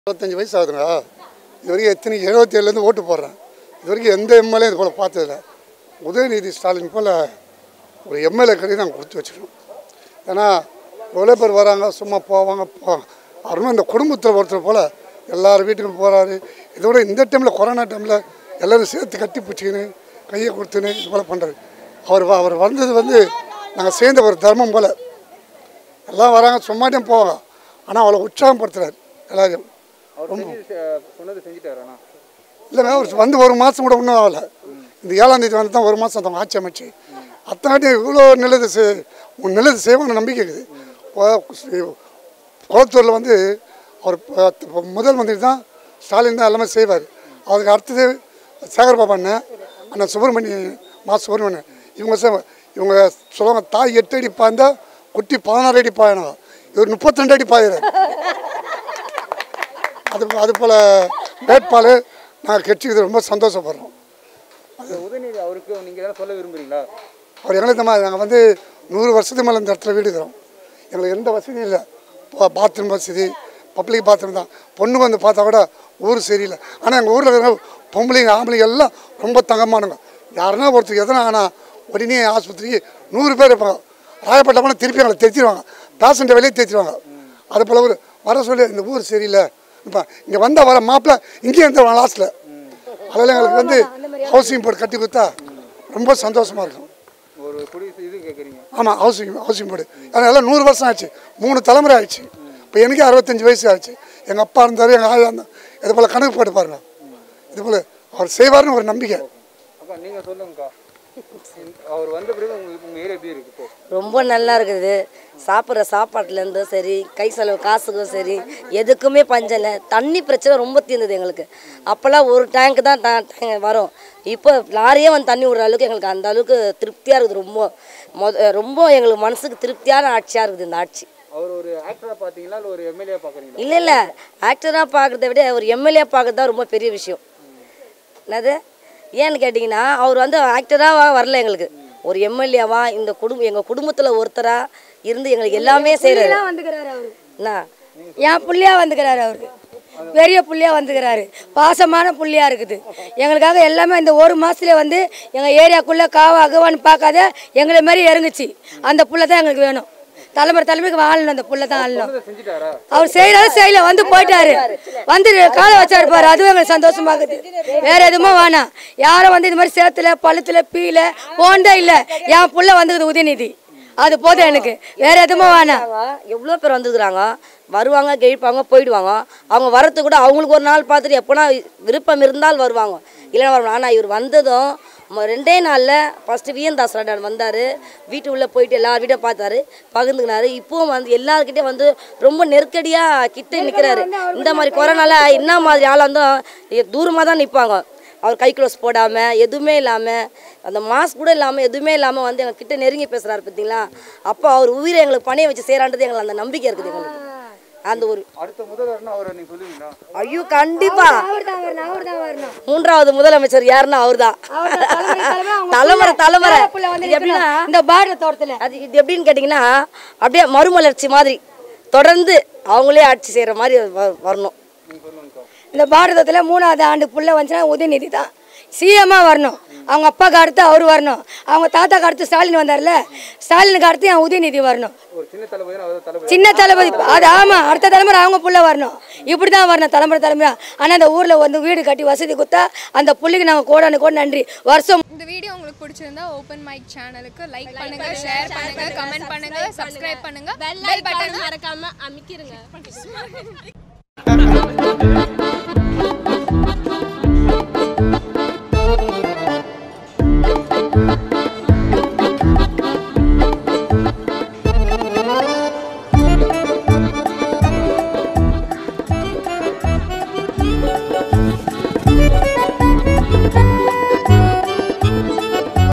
இருபத்தஞ்சி வயசு ஆகுதுங்க இது வரைக்கும் எத்தனை எழுபத்தி ஏழுலேருந்து ஓட்டு போடுறேன் இது வரைக்கும் எந்த எம்எல்ஏ இது போல் பார்த்ததில்ல உதயநிதி ஸ்டாலின் போல் ஒரு எம்எல்ஏ கடி நாங்கள் கொடுத்து வச்சுருக்கோம் ஏன்னா எவ்வளோ பேர் வராங்க சும்மா போவாங்க போவாங்க அவரும் இந்த குடும்பத்தில் ஒருத்தர் போல் எல்லார் வீட்டுக்கும் போகிறாரு இதோட இந்த டைமில் கொரோனா டைமில் எல்லோரும் சேர்த்து கட்டி பிடிச்சிக்கின்னு கையை கொடுத்துன்னு இது போல் பண்ணுறாரு அவர் வ- அவர் வந்தது வந்து நாங்கள் சேர்ந்த ஒரு தர்மம் போல் எல்லாம் வராங்க சும்மாட்டையும் போவாங்க ஆனால் அவளை உற்சாகப்படுத்துறாரு எல்லாரையும் அவர் செஞ்சு செ- சொன்னது செஞ்சுட்டாரு அண்ணா இல்லைங்க அவர் வந்து ஒரு மாதம் கூட ஒன்றும் ஆகலை இந்த ஏழாம் தேதி வந்து தான் ஒரு மாதம் அவங்க ஆட்சி அமைச்சு அத்தனாட்டி இவ்வளோ நல்லது செய் உன் நல்லது செய்வாங்க நம்பிக்கை இருக்குது இப்போ குளத்தூரில் வந்து அவர் ப- இப்ப முதல் மந்திரி தான் ஸ்டாலின் தான் எல்லாமே செய்வார் அதுக்கு அடுத்தது சேகர்பாபு அண்ணன் அண்ணன் சுப்பிரமணியன் மா சுப்பிரமணியன் இவங்க செ- இவங்க சொல்லுவாங்க தாய் எட்டு அடி பாய்ந்தா குட்டி பதினாறு அடி பாயணும் இவர் முப்பத்திரெண்டு அடி பாயிறார் அது அது போல் வேட்பாளர் நாங்கள் கட்சிக்கு ரொம்ப சந்தோஷப்படுறோம் அந்த உதயநிதி அவருக்கு நீங்க ஏதாவது சொல்ல விரும்புறீங்களா அவர் எங்களுக்கு இந்த நாங்கள் வந்து நூறு வருஷத்துக்கு மேலே இந்த இடத்துல வீடு இருக்கிறோம் எங்களுக்கு எந்த வசதியும் இல்லை பாத்ரூம் வசதி பப்ளிக் பாத்ரூம் தான் பொண்ணு வந்து பார்த்தா கூட ஊர் சரியில்லை ஆனால் எங்கள் ஊரில் இருக்கிற பொம்பளைங்க ஆம்பளைங்க எல்லாம் ரொம்ப தங்கமானுங்க யாருன்னா ஒருத்தருக்கு எதனா ஆனால் உடனே ஆஸ்பத்திரிக்கு நூறு பேர் இருப்பாங்க ராயப்பட்ட போனால் திருப்பி எங்களை தெரிச்சிருவாங்க பேசண்ட்டை வெளியே தெரிச்சிருவாங்க அது போல் ஒரு வர சொல்லி இந்த ஊர் சரியில்லை இப்போ இங்கே வந்தால் வர மாப்பிள்ளை இங்கேயே இருந்துருவாங்க லாஸ்ட்டில் அதெல்லாம் எங்களுக்கு வந்து ஹவுசிங் போர்டு கட்டி கொடுத்தா ரொம்ப சந்தோஷமாக இருக்கும் ஒரு குடி இது கேட்குறீங்க ஆமாம் ஹவுசிங் ஹவுசிங் போர்டு அதனால நூறு வருஷம் ஆச்சு மூணு தலைமுறை ஆயிடுச்சு இப்போ எனக்கு அறுபத்தஞ்சு வயசு ஆச்சு எங்கள் அப்பா இருந்தார் எங்கள் ஆயா இருந்தார் இது போல் கணக்கு போட்டு பாருங்க இது போல் அவர் செய்வார்னு ஒரு நம்பிக்கை அக்கா நீங்க சொல்லுங்கக்கா அவர் வந்த பிறகு உங்களுக்கு உங்க ஏரியா எப்படி இருக்கு இப்போ ரொம்ப நல்லா இருக்குது சாப்பிட்ற சாப்பாட்டுலேருந்தும் சரி கை செலவு காசுக்கும் சரி எதுக்குமே பஞ்சம் இல்லை தண்ணி பிரச்சனை ரொம்ப தீர்ந்தது எங்களுக்கு அப்போல்லாம் ஒரு டேங்க் தான் டா- டேங்க் வரும் இப்போ லாரியே வந்து தண்ணி விடுற அளவுக்கு எங்களுக்கு அந்த அளவுக்கு திருப்தியாக இருக்குது ரொம்ப மொத ரொம்ப எங்களுக்கு மனசுக்கு திருப்தியான ஆட்சியாக இருக்குது இந்த ஆட்சி அவர் ஒரு ஆக்டரா பாத்தீங்களா இல்ல ஒரு எம்எல்ஏ பாக்குறீங்களா இல்லை இல்லை ஆக்டராக பார்க்குறத விட ஒரு எம்எல்ஏ பார்க்குறது தான் ரொம்ப பெரிய விஷயம் என்னது ஏன்னு கேட்டிங்கன்னா அவர் வந்து ஆக்டராக வரல எங்களுக்கு ஒரு எம்எல்ஏவா இந்த குடும்பம் எங்கள் குடும்பத்தில் ஒருத்தராக இருந்து எங்களுக்கு எல்லாமே செய்கிறாரு வந்துக்கிறாரு அவரு என்ன என் புள்ளியா வந்துக்கிறாரு அவரு பெரிய புள்ளியா வந்துக்கிறாரு பாசமான புள்ளியா இருக்குது எங்களுக்காக எல்லாமே இந்த ஒரு மாசத்துல வந்து எங்க ஏரியாக்குள்ள காவா அகவான்னு பார்க்காத எங்களை மாதிரி இறங்குச்சு அந்த புள்ள தான் எங்களுக்கு வேணும் தலைமுறை தலைமுறைக்கு வாழணும் அந்த புள்ள தான் ஆளணும் சொன்னதை செஞ்சுட்டாரா அவர் செய்யறாரு செய்யல வந்து போயிட்டாரு வந்து காலை வச்சாரு பாரு அதுவும் எங்களுக்கு சந்தோஷமா இருக்குது வேற எதுவுமே வேணாம் யாரும் வந்து இது மாதிரி சேத்துல பழுத்துல பீல போண்டே இல்ல என் புள்ள வந்துக்குது உதயநிதி அது போதும் எனக்கு வேற எதுவுமே வேணாம் எவ்வளோ பேர் வந்துருக்குறாங்க வருவாங்க கழிப்பாங்க போயிடுவாங்க அவங்க வரத்துக்கு கூட அவங்களுக்கு ஒரு நாள் பார்த்துட்டு எப்போனா விருப்பம் இருந்தால் வருவாங்க இல்லைன்னா வருவாங்க ஆனால் இவர் வந்ததும் ம- ரெண்டே நாளில் ஃபஸ்ட்டு விஎன்தாஸ் ரெண்டான் வந்தார் வீட்டு உள்ளே போயிட்டு எல்லார் வீட்டையும் பார்த்தாரு பகிர்ந்துக்கினாரு இப்போவும் வந்து எல்லாருக்கிட்டே வந்து ரொம்ப நெருக்கடியாக கிட்ட நிற்கிறாரு இந்த மாதிரி கொரோனால என்ன மாதிரி ஆளாக இருந்தும் தூரமாக தான் நிற்பாங்க அவர் கை க்ளோஸ் போடாமல் எதுவுமே இல்லாமல் அந்த மாஸ்க் கூட இல்லாமல் எதுவுமே இல்லாமல் வந்து எங்கள் கிட்ட நெருங்கி பேசுகிறாரு பார்த்தீங்களா அப்போ அவர் உயிரை எங்களுக்கு பணியை வச்சு செய்கிறான்றது எங்களுக்கு அந்த நம்பிக்கை இருக்குது எங்களுக்கு அந்த ஒரு அடுத்த முதல்வர்னா அவரை நீங்க சொல்லுவீங்களா ஐயோ கண்டிப்பா அவர் தான் வரணும் அவர் தான் வரணும் மூன்றாவது முதலமைச்சர் யாருன்னா அவர்தான் தலைமுறை தலைமுறை புள்ள வந்து இது எப்படின்னா நிக்கணும். இந்த பாரத தோட்டத்துல அது இது எப்படின்னு கேட்டிங்கன்னா அப்படியே மறுமலர்ச்சி மாதிரி தொடர்ந்து அவங்களே ஆட்சி செய்கிற மாதிரி வ- வரணும் நீங்க சொல்லுங்கக்கா இந்த பாரதத்தில் மூணாவது ஆண்டு புள்ள வந்துச்சுன்னா உதயநிதி தான் சிஎம்மாக வரணும் அவங்க அப்பாவுக்கு அடுத்து அவர் வரணும் அவங்க தாத்தாக்கு அடுத்து ஸ்டாலின் வந்தார்ல ஸ்டாலினுக்கு அடுத்து என் உதயநிதி வரணும் ஒரு சின்ன தளபதி அவர் தளபதி சின்ன தளபதி அது ஆமாம் அடுத்த தலைமுறை அவங்க புள்ள வரணும் இப்படி தான் வரணும் தலைமுறை தலைமுறை ஆனால் அந்த ஊரில் வந்து வீடு கட்டி வசதி கொடுத்தா அந்த புள்ளைக்கு நாங்கள் கோடானு கூட நன்றி வருஷம் இந்த வீடியோ உங்களுக்கு பிடிச்சிருந்தா ஓப்பன் மைக் சேனலுக்கு லைக் பண்ணுங்க ஷேர் பண்ணுங்க கமெண்ட் பண்ணுங்க சப்ஸ்கிரைப் பண்ணுங்க பெல் ஐகான் மறக்காம அமைக்கிருங்க